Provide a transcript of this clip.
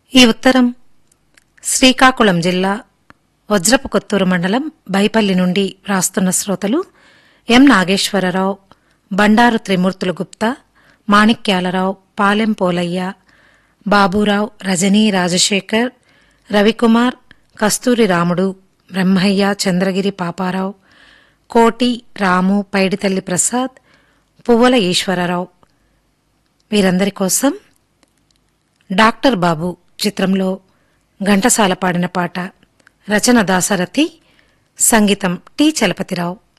ఈ ఉత్తరం శ్రీకాకుళం జిల్లా వజ్రపు కొత్తూరు మండలం బైపల్లి నుండి వ్రాస్తున్న శ్రోతలు ఎం నాగేశ్వరరావు బండారు త్రిమూర్తులు గుప్తా మాణిక్యాలరావు పాలెం పోలయ్య బాబురావు రజనీ రాజశేఖర్ రవికుమార్ కస్తూరి రాముడు బ్రహ్మయ్య చంద్రగిరి పాపారావు కోటి రాము పైడితల్లి ప్రసాద్ పువ్వల ఈశ్వరరావు వీరందరి కోసం డాక్టర్ బాబు చిత్రంలో ఘంటసాల పాడిన పాట రచన దాసరథి సంగీతం టి చలపతిరావు